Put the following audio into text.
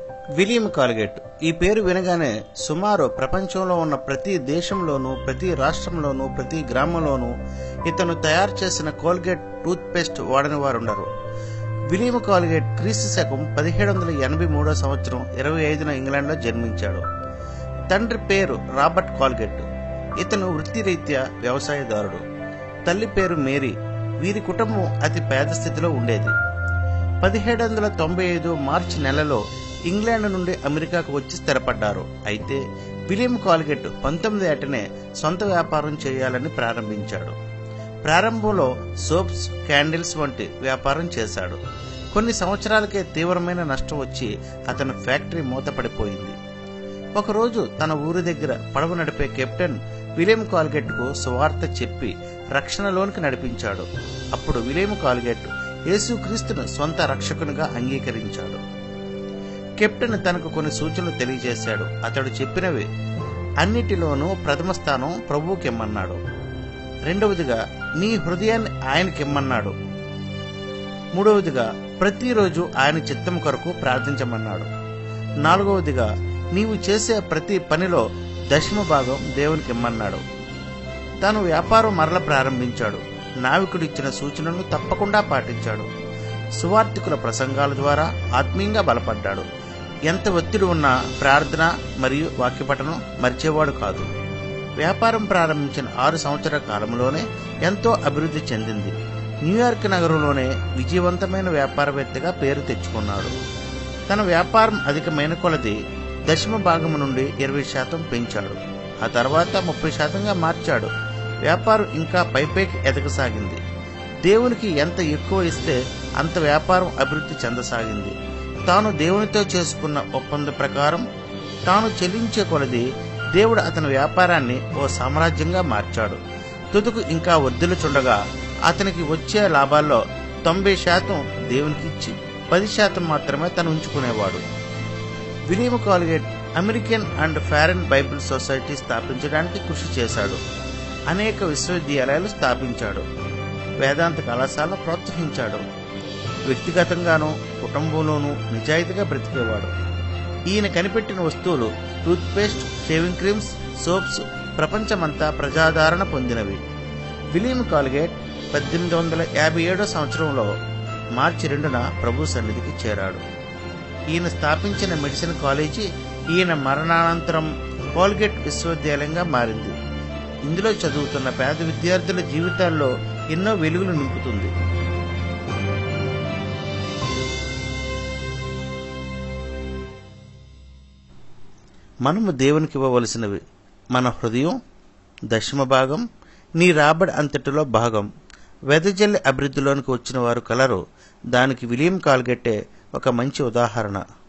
William Colgate ఈ పేరు వినగానే సుమారు ప్రపంచంలో ఉన్న ప్రతి దేశంలోనూ ప్రతి రాష్ట్రంలోనూ ప్రతి గ్రామంలోనూ ఇతను తయారు చేసిన కోల్గేట్ టూత్ పేస్ట్ వాడని వారుండరు విలియం కాల్గేట్ క్రీస్తు శకం పదిహేడు వందల ఎనభై మూడో సంవత్సరం ఇరవై ఐదున ఇంగ్లాండ్లో జన్మించాడు తండ్రి పేరు రాబర్ట్ కాల్గేట్ ఇతను వృత్తిరీత్యా వ్యవసాయదారుడు తల్లి పేరు మేరీ వీరి కుటుంబం అతి పేద స్థితిలో ఉండేది పదిహేడు వందల తొంభై ఐదు మార్చి నెలలో ఇంగ్లాండ్ నుండి అమెరికాకు వచ్చి స్థిరపడ్డారు అయితే విలియం కాల్గెట్ పంతొమ్మిది ఏటనే సొంత వ్యాపారం చేయాలని ప్రారంభించాడు ప్రారంభంలో సోప్స్ క్యాండిల్స్ వంటి వ్యాపారం చేశాడు కొన్ని సంవత్సరాలకే తీవ్రమైన నష్టం వచ్చి అతని ఫ్యాక్టరీ మూతపడిపోయింది ఒకరోజు తన ఊరి దగ్గర పడవ నడిపే కెప్టెన్ విలియం కాల్గెట్కు సువార్త చెప్పి రక్షణలోనికి నడిపించాడు అప్పుడు విలియం కాల్గెట్ యేసుక్రీస్తును సొంత రక్షకునిగా అంగీకరించాడు కెప్టెన్ తనకు కొన్ని సూచనలు తెలియజేశాడు అతడు చెప్పినవి అన్నిటిలోనూ ప్రథమ స్థానం ప్రభువుకిమ్మన్నాడు రెండవదిగా నీ హృదయాన్ని ఆయనకిమ్మన్నాడు మూడవదిగా ప్రతిరోజు ఆయన చిత్తం కొరకు ప్రార్థించమన్నాడు నాలుగవదిగా నీవు చేసే ప్రతి పనిలో దశమ భాగం దేవునికి ఇమ్మన్నాడు తాను వ్యాపారం మరల ప్రారంభించాడు నావికుడు ఇచ్చిన సూచనలను తప్పకుండా పాటించాడు సువార్థికుల ప్రసంగాల ద్వారా ఆత్మీయంగా బలపడ్డాడు ఎంత ఒత్తిడి ఉన్నా ప్రార్థన మరియు వాక్యపఠనం మర్చేవాడు కాదు వ్యాపారం ప్రారంభించిన ఆరు సంవత్సరాల కాలంలోనే ఎంతో అభివృద్ధి చెందింది న్యూయార్క్ నగరంలోనే విజయవంతమైన వ్యాపారవేత్తగా పేరు తెచ్చుకున్నాడు తన వ్యాపారం అధికమైన కొలది దశమ భాగము నుండి ఇరవై శాతం పెంచాడు ఆ తర్వాత ముప్పై శాతంగా మార్చాడు వ్యాపారం ఇంకా పైపైకి ఎదగసాగింది దేవునికి ఎంత ఎక్కువ ఇస్తే అంత వ్యాపారం అభివృద్ధి చెందసాగింది తాను దేవునితో చేసుకున్న ఒప్పంద ప్రకారం తాను చెల్లించే కొలది దేవుడు అతని వ్యాపారాన్ని ఓ సామ్రాజ్యంగా మార్చాడు తుదుకు ఇంకా వర్ధిల్లుచుండగా అతనికి వచ్చే లాభాల్లో తొంభై శాతం దేవునికి ఇచ్చి పది శాతం మాత్రమే తను ఉంచుకునేవాడు William Colgate American and foreign Bible society స్థాపించడానికి కృషి చేశాడు అనేక విశ్వవిద్యాలయాలు స్థాపించాడు వేదాంత కళాశాల ప్రోత్సహించాడు వ్యక్తిగతంగానూ కుటుంబంలోనూ నిజాయితీగా బ్రతికేవాడు ఈయన కనిపెట్టిన వస్తువులు టూత్పేస్ట్ షేవింగ్ క్రీమ్స్ సోప్స్ ప్రపంచమంతా ప్రజాదరణ పొందినవి విలియం కాల్గేట్ పద్దెనిమిది వందల యాభై ఏడో సంవత్సరంలో మార్చి రెండున ప్రభు సన్నిధికి చేరాడు ఈయన స్థాపించిన మెడిసిన్ కాలేజీ ఈయన మరణానంతరం కోల్గేట్ విశ్వవిద్యాలయంగా మారింది ఇందులో చదువుతున్న పేద విద్యార్థుల జీవితాల్లో ఎన్నో వెలుగులు నింపుతుంది మనము దేవునికి ఇవ్వవలసినవి మన హృదయం దశమ భాగం నీ రాబడి అంతటిలో భాగం వెదజల్లి అభివృద్ధిలోనికి వచ్చిన వారు కలరు దానికి విలియం కాల్గెట్టే ఒక మంచి ఉదాహరణ